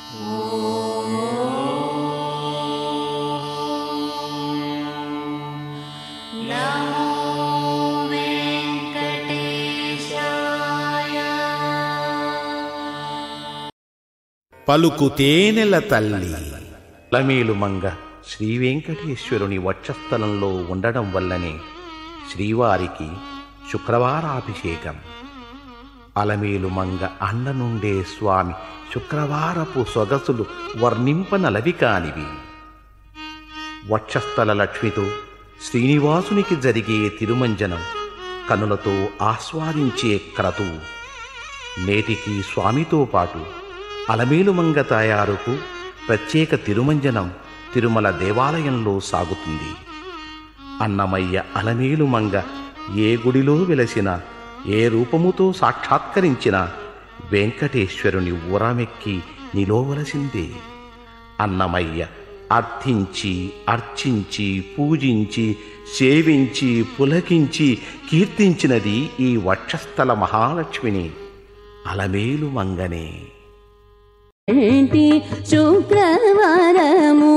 పలుకు తేనెల తల్లి అలమేలు మంగ శ్రీ వెంకటేశ్వరుని వక్షస్థలంలో ఉండడం వల్లనే శ్రీవారికి శుక్రవారాభిషేకం అలమేలు మంగ అండ నుండే స్వామి శుక్రవారపు సొగసులు వర్ణింపనలవి కానివి వక్షస్థల లక్ష్మితో శ్రీనివాసునికి జరిగే తిరుమంజనం కనులతో ఆస్వాదించే క్రతువు నేటికి స్వామితో పాటు అలమేలుమంగ తయారుకు ప్రత్యేక తిరుమంజనం తిరుమల దేవాలయంలో సాగుతుంది అన్నమయ్య అలమేలుమంగ ఏ గుడిలో వెలసిన ఏ రూపముతో సాక్షాత్కరించిన వెంకటేశ్వరుని ఊరమెక్కి నిలోవలసిందే అన్నమయ్య అర్థించి అర్చించి పూజించి సేవించి పులకించి కీర్తించినది ఈ వక్షస్థల మహాలక్ష్మిని అలమేలు మంగనే ఏంటి శుక్రవారము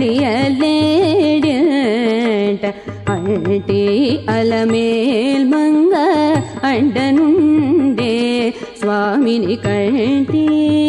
గడియలేడట అంటే అలమేల్ మంగ అండనుండే స్వామిని కంటి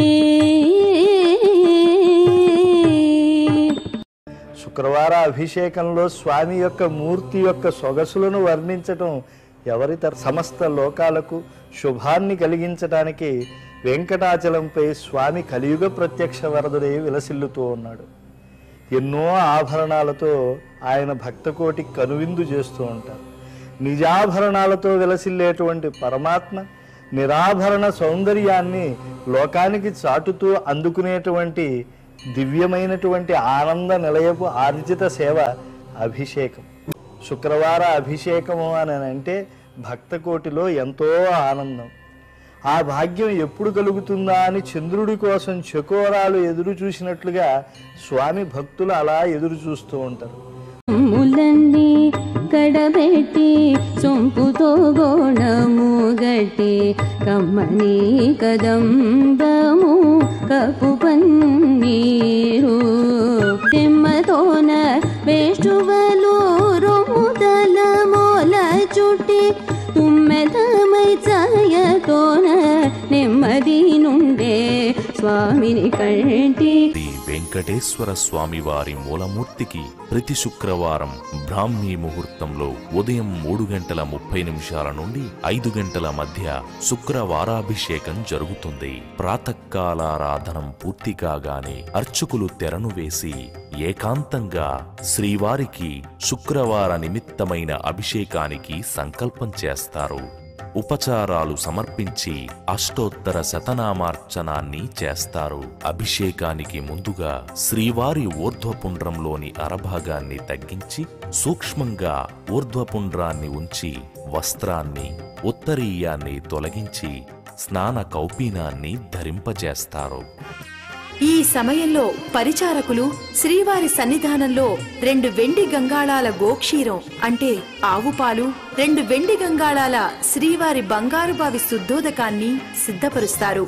శుక్రవార అభిషేకంలో స్వామి యొక్క మూర్తి యొక్క సొగసులను వర్ణించటం ఎవరి తర సమస్త లోకాలకు శుభాన్ని కలిగించటానికి వెంకటాచలంపై స్వామి కలియుగ ప్రత్యక్ష వరదుడై విలసిల్లుతూ ఉన్నాడు ఎన్నో ఆభరణాలతో ఆయన భక్తకోటి కనువిందు చేస్తూ ఉంటారు నిజాభరణాలతో విలసిల్లేటువంటి పరమాత్మ నిరాభరణ సౌందర్యాన్ని లోకానికి చాటుతూ అందుకునేటువంటి దివ్యమైనటువంటి ఆనంద నిలయపు ఆర్జిత సేవ అభిషేకం శుక్రవార అభిషేకము అని అంటే భక్తకోటిలో ఎంతో ఆనందం ఆ భాగ్యం ఎప్పుడు కలుగుతుందా అని చంద్రుడి కోసం చకోరాలు ఎదురు చూసినట్లుగా స్వామి భక్తులు అలా ఎదురు చూస్తూ ఉంటారు ములన్నీ కడబెట్టి సొంపుతో గోణము గట్టి కమ్మని కదంబము కపు పన్నీరు తెమ్మతోన వేష్టువలు రొమ్ముదల మూల చుట్టి తుమ్మెదమై ఛాయతోన నెమ్మది నుండే స్వామిని కంటి శ్రీ వెంకటేశ్వర స్వామి వారి మూలమూర్తికి ప్రతి శుక్రవారం బ్రాహ్మీ ముహూర్తంలో ఉదయం మూడు గంటల ముప్పై నిమిషాల నుండి ఐదు గంటల మధ్య శుక్రవారాభిషేకం జరుగుతుంది ప్రాతకాలారాధనం పూర్తి కాగానే అర్చకులు తెరను వేసి ఏకాంతంగా శ్రీవారికి శుక్రవార నిమిత్తమైన అభిషేకానికి సంకల్పం చేస్తారు ఉపచారాలు సమర్పించి అష్టోత్తర శతనామార్చనాన్ని చేస్తారు అభిషేకానికి ముందుగా శ్రీవారి ఊర్ధ్వపుండ్రంలోని అరభాగాన్ని తగ్గించి సూక్ష్మంగా ఊర్ధ్వపుండ్రాన్ని ఉంచి వస్త్రాన్ని ఉత్తరీయాన్ని తొలగించి స్నాన కౌపీనాన్ని ధరింపజేస్తారు ఈ సమయంలో పరిచారకులు శ్రీవారి సన్నిధానంలో రెండు వెండి గంగాళాల గోక్షీరం అంటే ఆవు పాలు రెండు వెండి గంగాళాల శ్రీవారి బంగారు బావి శుద్ధోదకాన్ని సిద్ధపరుస్తారు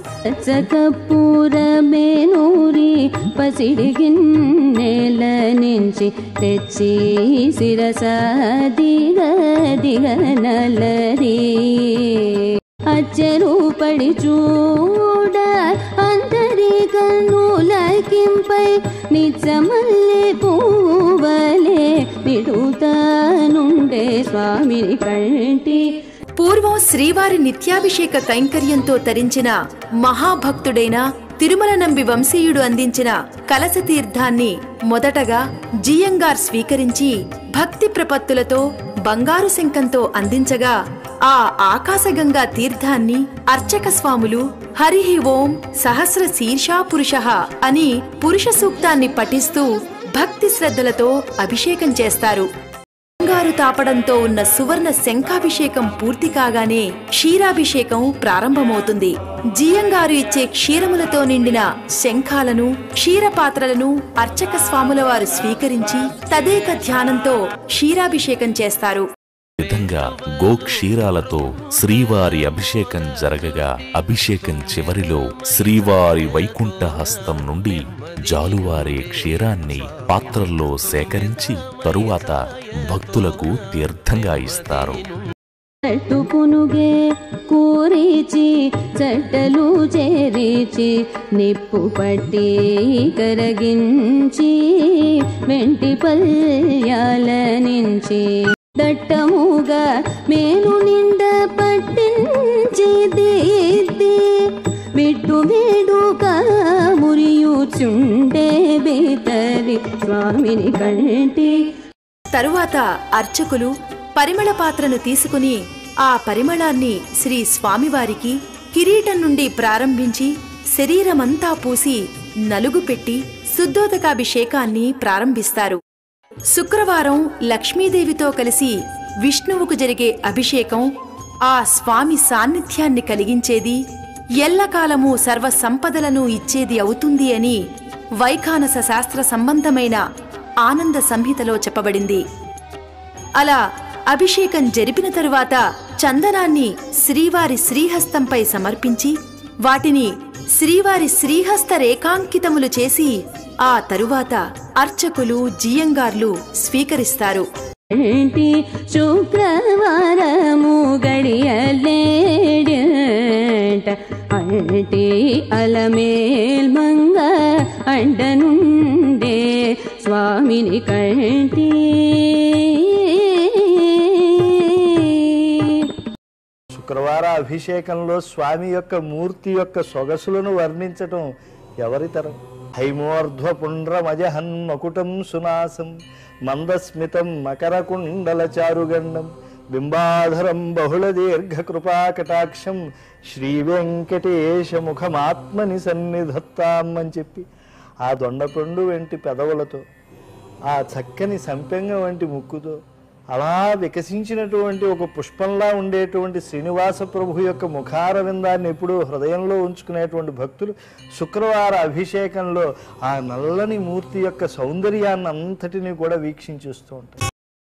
చకపూరమేనూరి పసిడి గిన్నెల నుంచి తెచ్చి శిరస దిగ దిగ నలరి అచ్చరు పడి చూడ అంతరి కన్నులకింపై నిజమల్లే పూవలే నిడుతానుండే స్వామిని కంటి పూర్వం శ్రీవారి నిత్యాభిషేక కైంకర్యంతో తరించిన మహాభక్తుడైన తిరుమల నంబి వంశీయుడు అందించిన కలశ తీర్థాన్ని మొదటగా జియంగార్ స్వీకరించి భక్తి ప్రపత్తులతో బంగారు శంఖంతో అందించగా ఆ ఆకాశగంగా తీర్థాన్ని అర్చక స్వాములు హరిహి ఓం సహస్ర శీర్షా పురుష అని పురుష సూక్తాన్ని పఠిస్తూ భక్తి శ్రద్ధలతో అభిషేకం చేస్తారు బంగారు తాపడంతో ఉన్న సువర్ణ శంఖాభిషేకం పూర్తి కాగానే క్షీరాభిషేకం ప్రారంభమవుతుంది జియంగారు ఇచ్చే క్షీరములతో నిండిన శంఖాలను క్షీరపాత్రలను అర్చక స్వాముల వారు స్వీకరించి తదేక ధ్యానంతో క్షీరాభిషేకం చేస్తారు విధంగా గోక్షీరాలతో శ్రీవారి అభిషేకం జరగగా అభిషేకం చివరిలో శ్రీవారి వైకుంఠ హస్తం నుండి జాలువారే క్షీరాన్ని పాత్రల్లో సేకరించి తరువాత భక్తులకు తీర్థంగా ఇస్తారు చెట్టు పునుగే కూరిచి చెట్టలు చేరిచి నిప్పు పట్టి కరగించి వెంటి పల్యాల నుంచి దట్టముగా మేలు నిండ పట్టించి దిద్ది విట్టు వేడుక మురియుచుండే బేతరి స్వామిని కంటి తరువాత అర్చకులు పరిమళ పాత్రను తీసుకుని ఆ పరిమళాన్ని శ్రీ స్వామివారికి కిరీటం నుండి ప్రారంభించి శరీరమంతా పూసి నలుగు పెట్టి శుద్ధోదకాభిషేకాన్ని ప్రారంభిస్తారు శుక్రవారం లక్ష్మీదేవితో కలిసి విష్ణువుకు జరిగే అభిషేకం ఆ స్వామి సాన్నిధ్యాన్ని కలిగించేది ఎల్లకాలము సర్వ సంపదలను ఇచ్చేది అవుతుంది అని వైఖానస శాస్త్ర సంబంధమైన ఆనంద సంహితలో చెప్పబడింది అలా అభిషేకం జరిపిన తరువాత చందనాన్ని శ్రీవారి శ్రీహస్తంపై సమర్పించి వాటిని శ్రీవారి శ్రీహస్త రేఖాంకితములు చేసి ఆ తరువాత అర్చకులు జియంగార్లు స్వీకరిస్తారు ఏంటి శుక్రవారము గడియలేడంట అంటే అలమేల్ మంగ అండనుండే స్వామిని కంటి శుక్రవార అభిషేకంలో స్వామి యొక్క మూర్తి యొక్క సొగసులను వర్ణించటం ఎవరితరం హైమోర్ధ్వ పుండ్రమజహన్ మకుటం సునాసం మందస్మితం మకరకుండల చారుగండం బింబాధరం బహుళ దీర్ఘ కృపాకటాక్షం శ్రీ వెంకటేశ ముఖమాత్మని సన్నిధత్తాం అని చెప్పి ఆ దొండపండు వంటి పెదవులతో ఆ చక్కని సంపెంగ వంటి ముక్కుతో అలా వికసించినటువంటి ఒక పుష్పంలా ఉండేటువంటి శ్రీనివాస ప్రభు యొక్క ముఖారవిందాన్ని ఎప్పుడూ హృదయంలో ఉంచుకునేటువంటి భక్తులు శుక్రవార అభిషేకంలో ఆ నల్లని మూర్తి యొక్క సౌందర్యాన్ని అంతటినీ కూడా వీక్షించేస్తూ ఉంటారు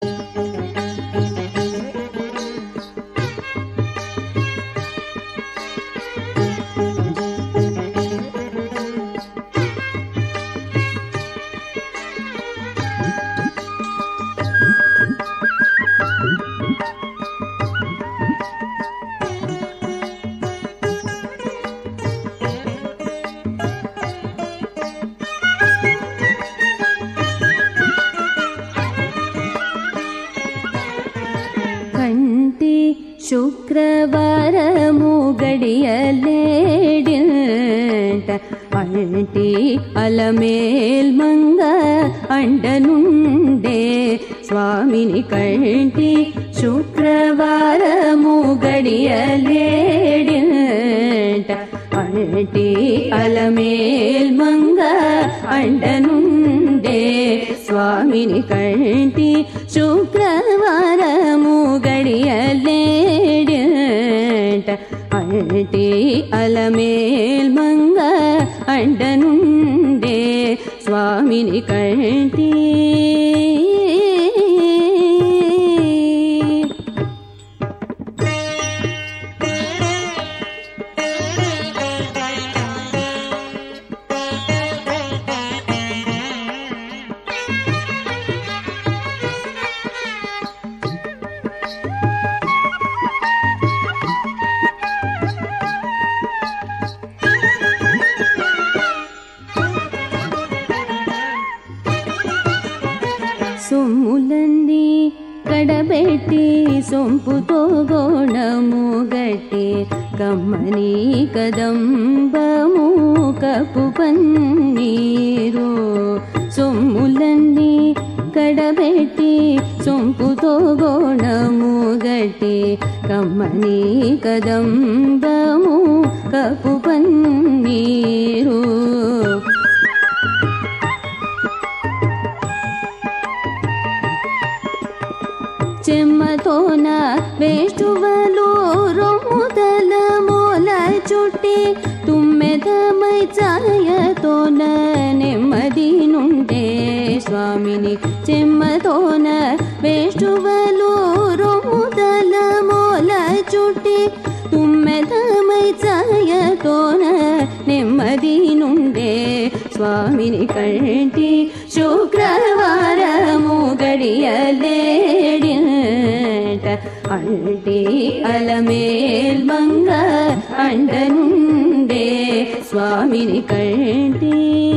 కంటి శుక్రవారము గడియలేడంట అంటి అలమేల్ మంగ అండనుండే స్వామిని కంటి శుక్రవారము గడియలేడంట అంటి అలమేల్ మంగ అండనుండే స్వామిని కంటి శుక్రవారము గడియలేడంట అంటే అలమేల్ మంగ అండనుండే స్వామిని కంటి సొమ్ములన్నీ కడబెట్టి సొంపుతో గోణము గట్టి కమ్మని కదంబము కపు పన్నీరు సొమ్ములన్నీ కడబెట్టి సొంపుతో గోణము గట్టి కమ్మని కదంబము కపు పన్నీరు చెమ్మతోన వేష్టువలు రొమ్ముదల మూల చుట్టి తుమ్మెదమై ఛాయతోన నెమ్మది నుండే స్వామిని చెమ్మతోన వేష్టువలు రొమ్ముదల నెమ్మది నుండే స్వామిని కంటి శుక్రవారము గడియలేడింట అంటే అలమేల్ మంగ అండనుండే స్వామిని కంటి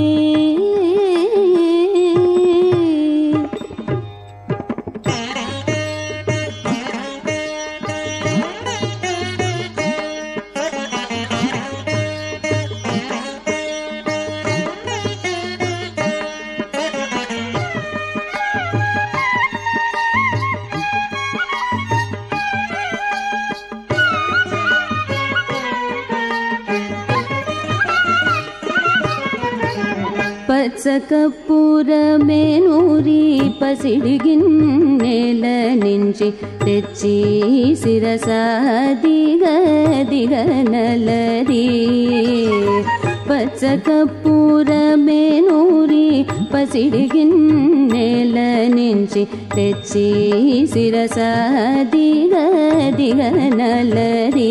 పచ్చకప్పుర మేనూరి పసిడిగిన్నెల నుంచి తెచ్చి శిరస దిగ దిగనలది పచ్చకప్పుర మేనూరి పసిడిగిన్నెల నుంచి తెచ్చి శిరస దిగ దిగనలది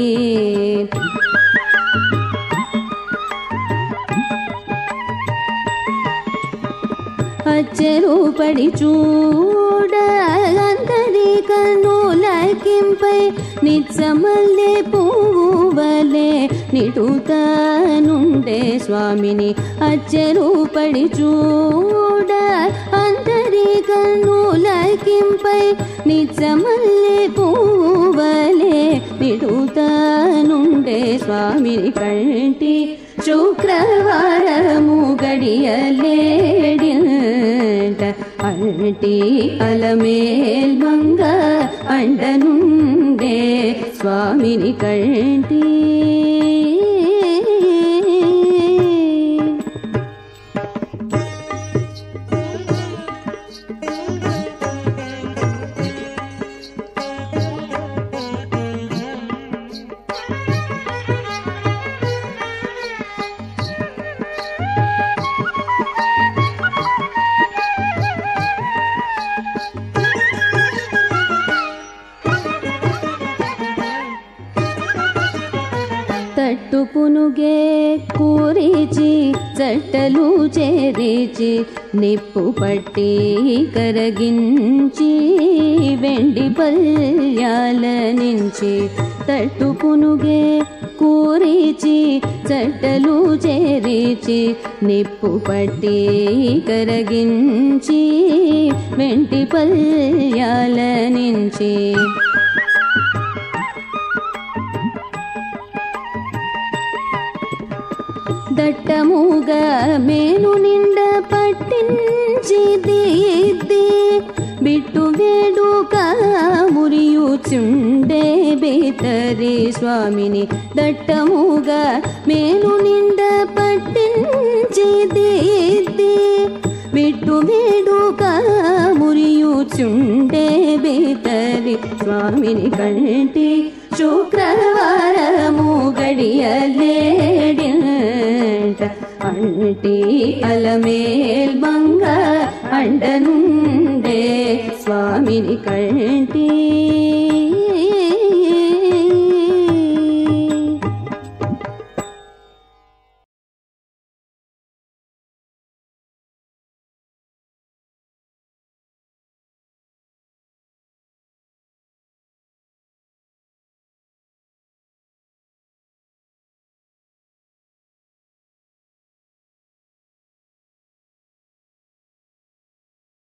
అచ్చెరు పడి చూడ అందరి కన్నులకింపై నిత్సమల్లే పువ్వువలే నిటుతానుండే స్వామిని అచ్చెరు పడి చూడ అందరి కన్నులకింపై నిత్సమల్లే పువ్వువలే నిటుతానుండే స్వామిని కంటి శుక్రవారము గడియలేడింట అంటి అలమేల్ మంగ అండనుండే స్వామిని కంటి తట్టు పునుగే కూరిచి చట్టలు చేరిచి నిప్పు పట్టి కరగించి వెండి పల్యాల నుంచి తట్టు పునుగే కూరిచి చట్టలు చేరిచి నిప్పు పట్టి కరగించి వెంటి పల్యాల నుంచి దట్టముగా మేను నిండ పట్టించి దిద్ది బిట్టు వేడుక మురియుచుండే బేతరి స్వామిని దట్టముగా మేను నిండ పట్టించి దిద్ది బిట్టు వేడుక మురియుచుండే బేతరి స్వామిని కంటి శుక్రవారము గడియలేడింట అంటి అలమేల్ మంగ అండనుండే స్వామిని కంటి